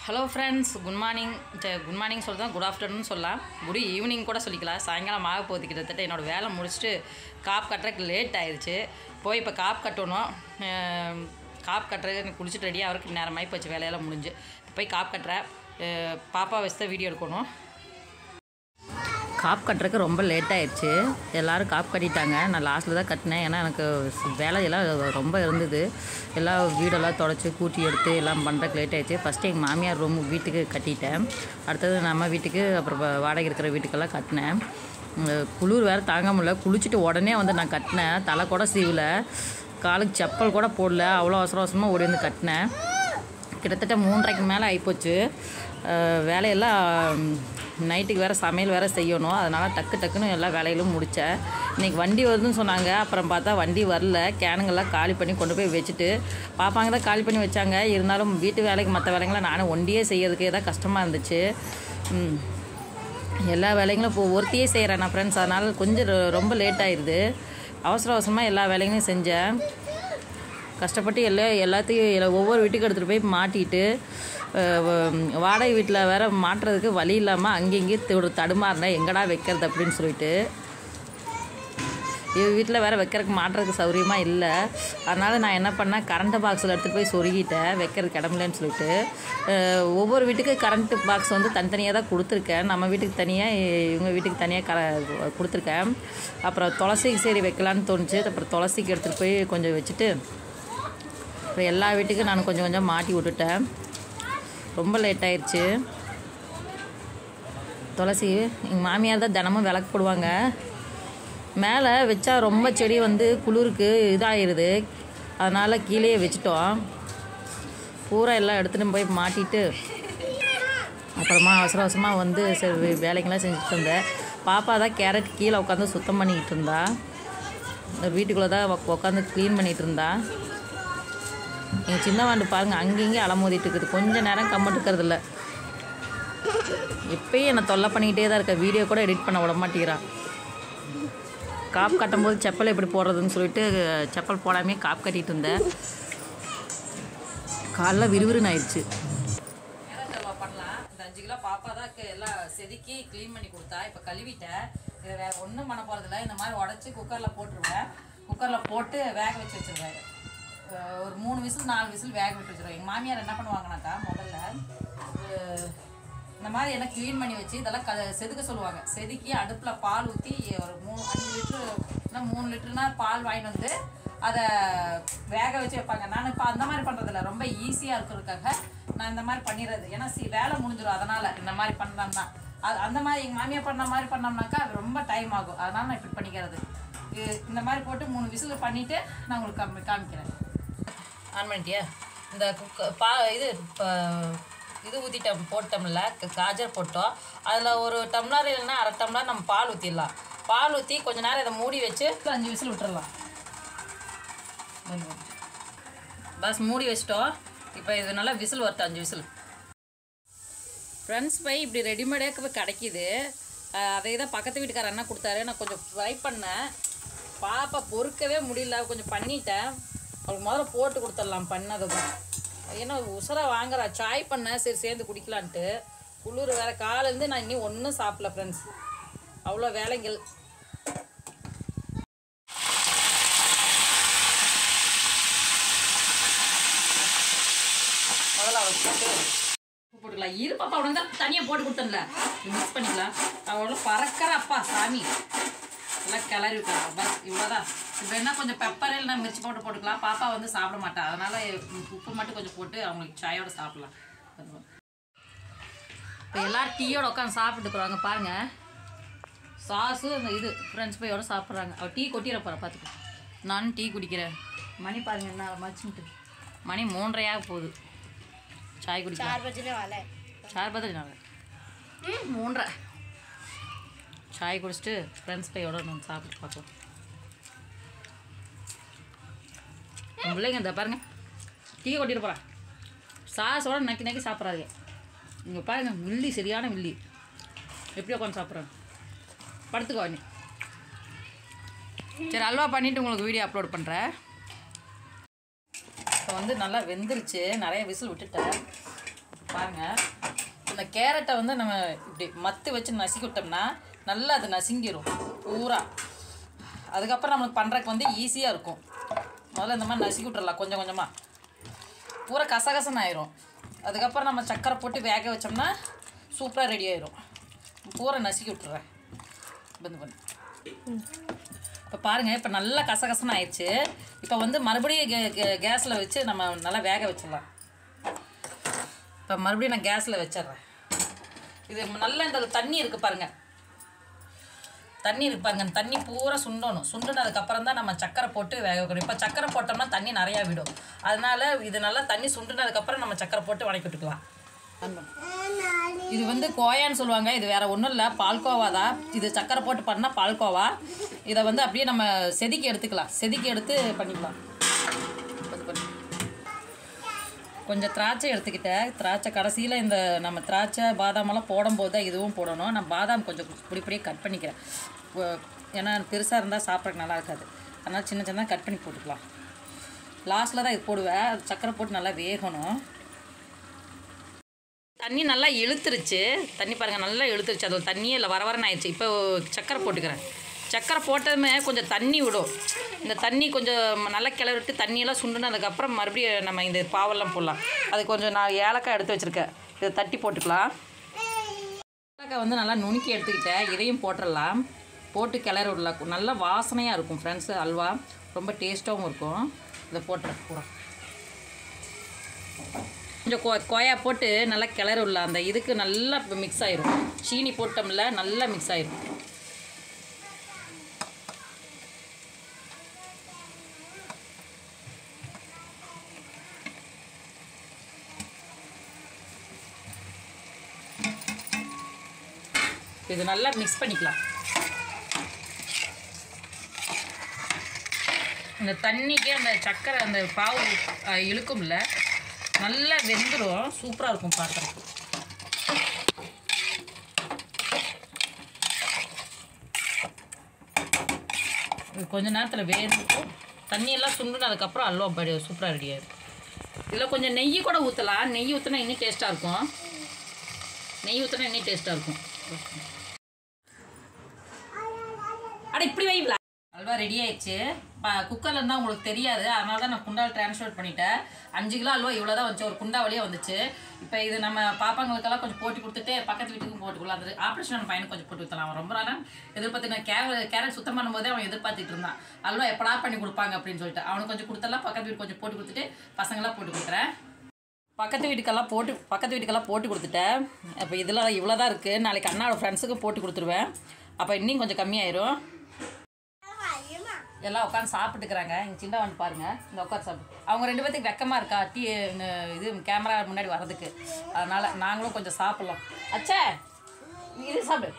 Hello friends good morning good morning சொல்லலாம் good afternoon சொல்லலாம் good evening கூட சொல்லிக்கலாம் சாயங்காலம் ஆக போகுது கிட்டத்தட்ட என்னோடய வேலை முடிச்சுட்டு காப் கட்டுறதுக்கு லேட் ஆயிடுச்சு போய் இப்போ காப் கட்டணும் அஹ், காப் கட்டுறதுக்கு எனக்கு குளிச்சுட்டு ரெடியாக அவருக்கு நேரமாகி போச்சு வேலையெல்லாம் முடிஞ்சு இப்போ போய் காப் கட்டுறேன் அஹ், பாப்பா வச்சு தான் வீடியோ எடுக்கணும் காப் கட்டுறதுக்கு ரொம்ப லேட் ஆயிடுச்சு எல்லோரும் காப் கட்டிட்டாங்க நான் லாஸ்ட்டில் தான் கட்டினேன் ஏன்னா எனக்கு ஸ்- வேலையெல்லாம் ரொம்ப இருந்தது எல்லாம் வீடெல்லாம் தொடச்சி கூட்டி எடுத்து எல்லாம் பண்ணுறதுக்கு லேட் ஆயிடுச்சு ஃபஸ்ட்டு எங்கள் மாமியார் ரூம் வீட்டுக்கு கட்டிட்டேன் அடுத்தது நம்ம வீட்டுக்கு அப்புறம் வ- வாடகை இருக்கிற வீட்டுக்கெல்லாம் கட்டினேன் உம், குளிர் வேறு தாங்க முடியல குளிச்சுட்டு உடனே வந்து நான் கட்டினேன் தலை கூட சீவல காலுக்கு செப்பல் கூட போடல அவ்வளோ அவசர அவசரமாக ஓடி வந்து கட்டினேன் கிட்டத்தட்ட மூன்றரைக்கு மேலே ஆகிப்போச்சு அஹ் வேலையெல்லாம் நைட்டுக்கு வேறு சமையல் வேறு செய்யணும் அதனால் டக்கு டக்குன்னு எல்லா வேலைகளும் முடித்தேன் இன்றைக்கி வண்டி வருதுன்னு சொன்னாங்க அப்புறம் பார்த்தா வண்டி வரல கேனுங்கெல்லாம் காலி பண்ணி கொண்டு போய் வச்சுட்டு பாப்பாங்க தான் காலி பண்ணி வச்சாங்க இருந்தாலும் வீட்டு வேலைக்கு மற்ற வேலைங்களை நானும் ஒண்டியே செய்யறதுக்கே தான் கஷ்டமாக இருந்துச்சு ம். எல்லா வேலைகளும் இப்போ ஒருத்தியே செய்கிறேன் நான் ஃப்ரெண்ட்ஸ் அதனால் கொஞ்சம் ரொ- ரொம்ப லேட் ஆயிடுது அவசர அவசரமாக எல்லா வேலைகளையும் செஞ்சேன் கஷ்டப்பட்டு எல்லா எல்லாத்தையும் எல்லா- ஒவ்வொரு வீட்டுக்கு எடுத்துகிட்டு போய் மாட்டிட்டு அஹ், வ- வாடகை வீட்டில் வேற மாட்டுறதுக்கு வழி இல்லாமல் அங்கேயும் ஒரு தடுமாறினேன் எங்கடா வைக்கிறது அப்படின்னு சொல்லிட்டு இவ வீட்டில் வேறு வைக்கிறதுக்கு மாட்டுறதுக்கு சௌகரியமாக இல்லை அதனால் நான் என்ன பண்ணேன் கரண்ட் பாக்ஸில் எடுத்துகிட்டு போய் சொருகிட்டேன் வைக்கிறதுக்கு இடமில்லன்னு சொல்லிட்டு அஹ், ஒவ்வொரு வீட்டுக்கு கரண்ட் பாக்ஸ் வந்து தனித்தனியாக தான் கொடுத்துருக்கேன் நம்ம வீட்டுக்கு தனியாக இவங்க வீட்டுக்கு தனியாக கர கொடுத்துருக்கேன் அப்புறம் துளசிக்கு சரி வைக்கலான்னு தோணுச்சு அப்புறம் துளசிக்கு எடுத்துகிட்டு போய் கொஞ்சம் வச்சுட்டு அப்புறம் எல்லா வீட்டுக்கும் நான் கொஞ்சம் கொஞ்சம் மாட்டி விட்டுட்டேன் ரொம்ப லேட் ஆயிடுச்சு துளசி எங்கள் மாமியார் தான் தினமும் விளக்கு போடுவாங்க மேலே வச்சா ரொம்ப செடி வந்து குளிருக்கு இதாகிடுது அதனால் கீழே வச்சுட்டோம் பூரா எல்லாம் எடுத்துகிட்டு போய் மாட்டிட்டு அப்புறமா அவசர அவசரமாக வந்து சரி வே- வேலைங்கெல்லாம் செஞ்சுட்டு இருந்தேன் பாப்பா தான் கேரட் கீழே உட்காந்து சுத்தம் பண்ணிக்கிட்டு இருந்தா வீட்டுக்குள்ளே தான் உட்காந்து க்ளீன் பண்ணிகிட்டு இருந்தா எங்கள் சின்ன வாண்டு பாருங்க அங்கேயும் அலமோதிட்டு இருக்குது கொஞ்ச நேரம் கம்மட்டு இருக்கிறது இல்லை இப்பயும் என்னை தொல்லை பண்ணிக்கிட்டே தான் இருக்க வீடியோ கூட எடிட் பண்ண விட மாட்டேங்கிறான் காப் கட்டும்போது செப்பல் எப்படி போடுறதுன்னு சொல்லிட்டு செப்பல் போடாமே காப் கட்டிட்டு இருந்தேன் காலைல விறுவிறுன்னு ஆயிடுச்சு பண்ணலாம் இந்த அஞ்சு கிலோ பாப்பா தான் எல்லாம் செதுக்கி க்ளீன் பண்ணி கொடுத்தா இப்போ கழுவிட்டேன் இதை வேற ஒன்றும் பண்ண போகிறதில்ல இந்த மாதிரி உடச்சி குக்கரில் போட்டுருவேன் குக்கரில் போட்டு வேக வச்சு வச்சிருவேன் அஹ் ஒரு மூணு விசில் நாலு விசில் வேக விட்டு வச்சிருவேன் எங்கள் மாமியார் என்ன பண்ணுவாங்கனாக்கா முதல்ல அஹ் இந்த மாதிரி எல்லாம் க்ளீன் பண்ணி வச்சு இதெல்லாம் க செதுக்க சொல்லுவாங்க செதுக்கி அடுப்பில் பால் ஊற்றி ஒரு மூணு அஞ்சு லிட்ரு இல்லை மூணு லிட்டருனா பால் வாங்கிட்டு வந்து அதை வேக வச்சு வைப்பாங்க நான் இப்போ அந்த மாதிரி பண்ணுறதில்ல ரொம்ப ஈஸியாக இருக்கிறதுக்காக நான் இந்த மாதிரி பண்ணிடுறது ஏன்னா சி வேலை முடிஞ்சிடும் அதனால் இந்த மாதிரி பண்ணோம்னா அது அந்த மாதிரி எங்கள் மாமியார் பண்ண மாதிரி பண்ணோம்னாக்கா அது ரொம்ப டைம் ஆகும் அதனால் நான் இப்படி பண்ணிக்கிறது இது இந்த மாதிரி போட்டு மூணு விசில் பண்ணிவிட்டு நான் உங்களுக்கு காமி காமிக்கிறேன் ஆன் பண்ணிட்டியா இந்த குக்க பா இது ப- இது ஊற்றிட்டோம் போட்டோம்ல க- காஜர் போட்டோம் அதில் ஒரு டம்ளர் இல்லைன்னா அரை டம்ளர் நம்ம பால் ஊற்றிடலாம் பால் ஊற்றி கொஞ்ச நேரம் இதை மூடி வச்சு அஞ்சு விசில் விட்டுறலாம் பஸ் மூடி வச்சிட்டோம் இப்போ இது நல்லா விசில் வரட்டும் அஞ்சு விசில் ஃப்ரெண்ட்ஸ் பை இப்படி ரெடிமேடாக இப்போ கிடைக்கிது அஹ் அதை தான் பக்கத்து வீட்டுக்கார அண்ணா கொடுத்தாரு நான் கொஞ்சம் ட்ரை பண்ணேன் பாப்பா பொறுக்கவே முடியல கொஞ்சம் பண்ணிட்டேன் அவளுக்கு முதல்ல போட்டு கொடுத்துடலாம் பண்ணதும் ஏன்னா உசரா வாங்குறா சாய் பண்ணேன் சரி சேர்ந்து குடிக்கலான்ட்டு குளிர் வேற காலேருந்து நான் இன்னும் ஒன்றும் சாப்பிடல ஃப்ரெண்ட்ஸ் அவ்வளோ வேலைகள் முதல்ல அவளுக்கு போட்டு உப்பு போட்டுக்கலாம் இரு பாப்பா உனக்கு தான் தனியாக போட்டு கொடுத்தேன்ல மிக்ஸ் பண்ணிக்கலாம் அவளோட பறக்கிற அப்பா சாமி எல்லாம் கிளறி விட்டுறலாம் பஸ் இவ்வளோதான் இப்போ என்ன கொஞ்சம் பெப்பர் இல்லைனா மிர்ச்சி போட்டு போட்டுக்கலாம் பாப்பா வந்து சாப்பிட மாட்டா அதனால உப்பு மட்டும் கொஞ்சம் போட்டு அவங்களுக்கு சாயோட சாப்பிடலாம் இப்போ எல்லாரும் டீயோட உட்காந்து சாப்பிட்டுக்குறாங்க பாருங்க சாஸு அந்த இது ஃப்ரெண்ட்ஸ் பையோட சாப்பிட்றாங்க அவள் டீ கொட்டிட போகிறா பார்த்துக்கோ நானும் டீ குடிக்கிறேன் மணி பாருங்க என்ன மச்சுன்ட்டு மணி மூன்றரையாக போகுது சாய் குடிக்கலாம் चार बजने वाला है சார் பதில் நாள் மூன்றரை சாய் குடிச்சிட்டு ஃப்ரெண்ட்ஸ் பையோட நம்ம சாப்பிட்டு பார்ப்போம் என் பிள்ளைங்க இந்த பாருங்க டீ கொட்டிட்டு போகிறான் சாஸோட நக்கி நக்கி சாப்பிட்றாங்க இங்கே பாருங்க வில்லி சரியான வில்லி எப்படி உட்காந்து சாப்பிட்றாங்க படுத்துக்கோ நீ சரி அல்வா பண்ணிவிட்டு உங்களுக்கு வீடியோ அப்லோட் பண்ணுறேன் இப்போ வந்து நல்லா வெந்துருச்சு நிறைய விசில் விட்டுட்டேன் பாருங்க இந்த கேரட்டை வந்து நம்ம இப்படி மத்து வச்சு நசுக்கி விட்டோம்னா நல்லா அது நசுங்கிரும் பூரா அதுக்கப்புறம் நம்மளுக்கு பண்ணுறதுக்கு வந்து ஈஸியாக இருக்கும் முதல்ல இந்த மாதிரி நசுக்கி விட்டுறலாம் கொஞ்சம் கொஞ்சமாக பூரா கசகசன்னு ஆயிரும் அதுக்கப்புறம் நம்ம சக்கரை போட்டு வேக வச்சோம்னா சூப்பராக ரெடி ஆயிரும் பூரா நசுக்கி விட்டுறேன் பந்து பண்ணு இப்போ பாருங்கள் இப்போ நல்லா கசகசன்னு ஆயிடுச்சு இப்போ வந்து மறுபடியும் கே கே- கேஸில் வச்சு நம்ம நல்லா வேக வச்சிடலாம் இப்போ மறுபடியும் நான் கேஸில் வச்சிடுறேன் இது நல்லா இந்த தண்ணி இருக்குது பாருங்கள் தண்ணி இருக்கு பாருங்க அந்த தண்ணி பூரா சுண்டணும் சுண்டுனதுக்கப்புறம் தான் நம்ம சக்கரை போட்டு வேக வைக்கணும் இப்போ சக்கரை போட்டோம்னா தண்ணி நிறையா விடும் அதனால இது நல்லா தண்ணி சுண்டுனதுக்கப்புறம் நம்ம சக்கரை போட்டு வணக்கி விட்டுக்கலாம் இது வந்து கோயான்னு சொல்லுவாங்க இது வேற ஒன்றும் இல்லை பால்கோவா தான் இது சக்கரை போட்டு பண்ணால் பால்கோவா இதை வந்து அப்படியே நம்ம செதுக்கி எடுத்துக்கலாம் செதுக்கி எடுத்து பண்ணிக்கலாம் இது பண்ணி. கொஞ்சம் திராட்சை எடுத்துக்கிட்டேன் திராட்சை கடைசியில் இந்த நம்ம திராட்சை பாதாமெல்லாம் போடும்போது தான் இதுவும் போடணும் நான் பாதாம் கொஞ்சம் பொடி பொடியாக கட் பண்ணிக்கிறேன் ஒ- ஏன்னா பெருசாக இருந்தால் சாப்பிட்றதுக்கு நல்லா இருக்காது அதனால் சின்ன சின்னதாக கட் பண்ணி போட்டுக்கலாம் லாஸ்ட்டில் தான் இது போடுவேன் அது சக்கரை போட்டு நல்லா வேகணும் தண்ணி நல்லா இழுத்துருச்சு தண்ணி பாருங்கள் நல்லா இழுத்துருச்சு அது தண்ணியே இல்லை வர வரன்னு ஆயிடுச்சு இப்போ சக்கரை போட்டுக்கிறேன் சக்கரை போட்டதுமே கொஞ்சம் தண்ணி விடும் இந்த தண்ணி கொஞ்சம் நல்லா கிளறிட்டு தண்ணியெல்லாம் சுண்டுனதுக்கப்புறம் மறுபடியும் நம்ம இந்த பாவெல்லாம் போடலாம் அது கொஞ்சம் நான் ஏலக்காய் எடுத்து வச்சுருக்கேன் இதை தட்டி போட்டுக்கலாம் ஏலக்காய் வந்து நல்லா நுணுக்கி எடுத்துக்கிட்டேன் இதையும் போட்டுடலாம் போட்டு கிளறி விடலாம் நல்லா வாசனையாக இருக்கும் ஃப்ரெண்ட்ஸு அல்வா ரொம்ப டேஸ்ட்டாகவும் இருக்கும் இதை போட்டுறேன் பூரா கொஞ்சம் கொ கொயா போட்டு நல்லா கிளறி விடலாம் அந்த இதுக்கு நல்லா மிக்ஸ் ஆயிரும் சீனி போட்டோம்ல நல்லா மிக்ஸ் ஆயிரும் இது நல்லா மிக்ஸ் பண்ணிக்கலாம் இந்த தண்ணிக்கே அந்த சக்கரை அந்த பாவு அஹ், இழுக்கும்ல நல்லா வெந்துடும் சூப்பராக இருக்கும் பார்க்குறதுக்கு இது கொஞ்ச நேரத்தில் வேகும் தண்ணியெல்லாம் சுண்டுனதுக்கப்புறம் அல்வா படி சூப்பராக ரெடி ஆயிடும் இதில் கொஞ்சம் நெய் கூட ஊற்றலாம் நெய் ஊற்றினா இன்னும் டேஸ்ட்டாக இருக்கும் நெய் ஊற்றினா இன்னும் டேஸ்ட்டாக இருக்கும் அட இப்படி வைங்களா அல்வா ரெடி ஆயிடுச்சு குக்கரில் இருந்தால் உங்களுக்கு தெரியாது அதனால தான் நான் குண்டாவில் ட்ரான்ஸ்ஃபர் பண்ணிட்டேன் அஞ்சு கிலோ அல்வா இவ்வளோ தான் வந்துச்சு ஒரு குண்டா வழியாக வந்துச்சு இப்போ இது நம்ம பாப்பாங்களுக்கெல்லாம் கொஞ்சம் போட்டு கொடுத்துட்டு பக்கத்து வீட்டுக்கும் போட்டுக்கலாம் அது ஆப்ரேஷன் பையனுக்கு கொஞ்சம் போட்டு வித்தலாம் அவன் ரொம்ப நாளாக எதிர்பார்த்து நான் கேரட் கேரட் சுத்தம் பண்ணும்போதே அவன் எதிர்பார்த்துட்டு இருந்தான் அல்வா எப்படா பண்ணி கொடுப்பாங்க அப்படின்னு சொல்லிட்டு அவனுக்கு கொஞ்சம் கொடுத்தலாம் பக்கத்து வீட்டு கொஞ்சம் போட்டு கொடுத்துட்டு பசங்களாம் போட்டு கொடுத்துறேன் பக்கத்து வீட்டுக்கெல்லாம் போட்டு பக்கத்து வீட்டுக்கெல்லாம் போட்டு கொடுத்துட்டேன் அப்போ இதில் இவ்வளோ தான் இருக்குது நாளைக்கு அண்ணாவோட ஃப்ரெண்ட்ஸுக்கு போட்டு கொடுத்துருவேன் அப்போ இன்னும் கொஞ்சம் கம்மியாயிரும் எல்லாம் உட்காந்து சாப்பிட்டுக்கிறாங்க எங்கள் சின்ன வந்து பாருங்க இந்த உட்காந்து சாப்பிட்டு அவங்க ரெண்டு பேத்துக்கு வெக்கமாக இருக்கா டீ இந்த இது கேமரா முன்னாடி வர்றதுக்கு அதனால் நாங்களும் கொஞ்சம் சாப்பிட்லாம் அச்சே நீ இது சாப்பிடு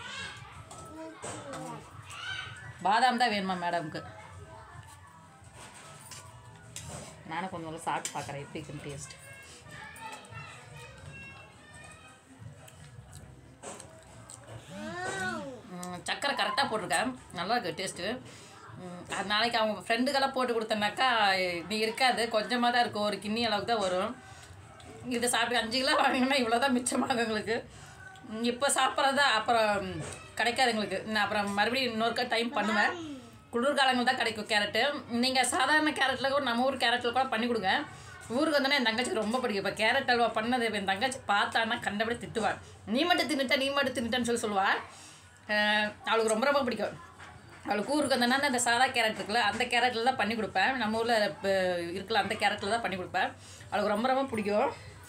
பாதாம் தான் வேணுமா மேடம்க்கு நானும் கொஞ்சம் நல்லா சாப்பிட்டு பார்க்குறேன் எப்படி இருக்குன்னு டேஸ்ட் ம், சக்கரை கரெக்டாக போட்டிருக்கேன் நல்லா இருக்கு டேஸ்ட்டு அது நாளைக்கு அவங்க ஃப்ரெண்டுக்கெல்லாம் போட்டு கொடுத்தனாக்கா நீ இருக்காது கொஞ்சமாக தான் இருக்கும் ஒரு கிண்ணி அளவுக்கு தான் வரும் இதை சாப்பிட்டு அஞ்சு கிலோ வாங்கினா இவ்வளோ தான் மிச்சமாகும் எங்களுக்கு இப்போ சாப்பிட்றதா அப்புறம் கிடைக்காது எங்களுக்கு நான் அப்புறம் மறுபடியும் இன்னொருக்கா டைம் பண்ணுவேன் குளிர்காலங்கள் தான் கிடைக்கும் கேரட்டு நீங்கள் சாதாரண கேரட்டில் கூட நம்ம ஊர் கேரட்டில் கூட பண்ணி கொடுங்க ஊருக்கு வந்தோடனே என் தங்கச்சிக்கு ரொம்ப பிடிக்கும் இப்போ கேரட் அல்வா பண்ணது இப்ப என் தங்கச்சி பார்த்தான்னா கண்டபடி திட்டுவாள் நீ மட்டும் தின்னுட்ட நீ மட்டும் தின்னுட்டேன்னு சொல்லி சொல்லுவாள் அஹ் அவளுக்கு ரொம்ப ரொம்ப பிடிக்கும் அவளுக்கு ஊருக்கு வந்தோன்னா அந்த சாதா கேரட் இருக்குல்ல அந்த கேரட்டில் தான் பண்ணி கொடுப்பேன் நம்ம ஊரில் இப்போ இருக்குல்ல அந்த கேரட்டில் தான் பண்ணி கொடுப்பேன் அவளுக்கு ரொம்ப ரொம்ப பிடிக்கும்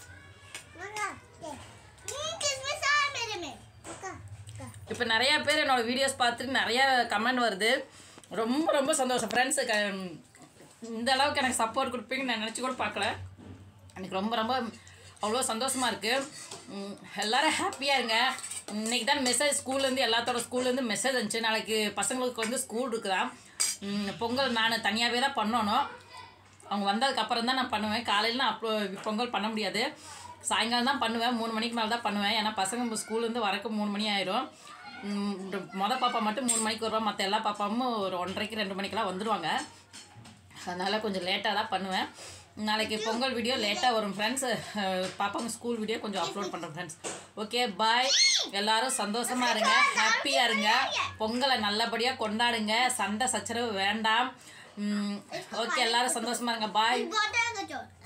இப்போ நிறையா பேர் என்னோடய வீடியோஸ் பார்த்துட்டு நிறையா கமெண்ட் வருது ரொம்ப ரொம்ப சந்தோஷம் ஃப்ரெண்ட்ஸு க இந்த அளவுக்கு எனக்கு சப்போர்ட் கொடுப்பீங்கன்னு நான் நினச்சி கூட பார்க்கல எனக்கு ரொம்ப ரொம்ப அவ்வளோ சந்தோஷமாக இருக்குது எல்லோரும் ஹாப்பியாக இருங்க இன்றைக்கி தான் மெசேஜ் ஸ்கூல்லேருந்து எல்லாத்தோட ஸ்கூல்லேருந்து மெசேஜ் வந்துச்சு நாளைக்கு பசங்களுக்கு வந்து ஸ்கூல் இருக்குதான் உம், பொங்கல் நான் தனியாகவே தான் பண்ணணும் அவங்க வந்ததுக்கு அப்புறம் தான் நான் பண்ணுவேன் காலையில் நான் அப்போ பொங்கல் பண்ண முடியாது சாயங்காலம் தான் பண்ணுவேன் மூணு மணிக்கு மேலே தான் பண்ணுவேன் ஏன்னா பசங்க ஸ்கூல்லேருந்து வரக்கு மூணு மணி ஆயிரும் உம், இந்த மொதல் பாப்பா மட்டும் மூணு மணிக்கு வருவா மற்ற எல்லா பாப்பாவும் ஒரு ஒன்றரைக்கு ரெண்டு மணிக்கெல்லாம் வந்துடுவாங்க அதனால் கொஞ்சம் லேட்டாக தான் பண்ணுவேன் நாளைக்கு பொங்கல் வீடியோ லேட்டாக வரும் ஃப்ரெண்ட்ஸ் பாப்பாங்க ஸ்கூல் வீடியோ கொஞ்சம் அப்லோட் பண்ணுறேன் ஃப்ரெண்ட்ஸ் ஓகே பாய் எல்லாரும் சந்தோஷமா இருங்க ஹாப்பியாக இருங்க பொங்கலை நல்லபடியாக கொண்டாடுங்க சண்டை சச்சரவு வேண்டாம் ஓகே எல்லாரும் சந்தோஷமா இருங்க பாய் Bottle of the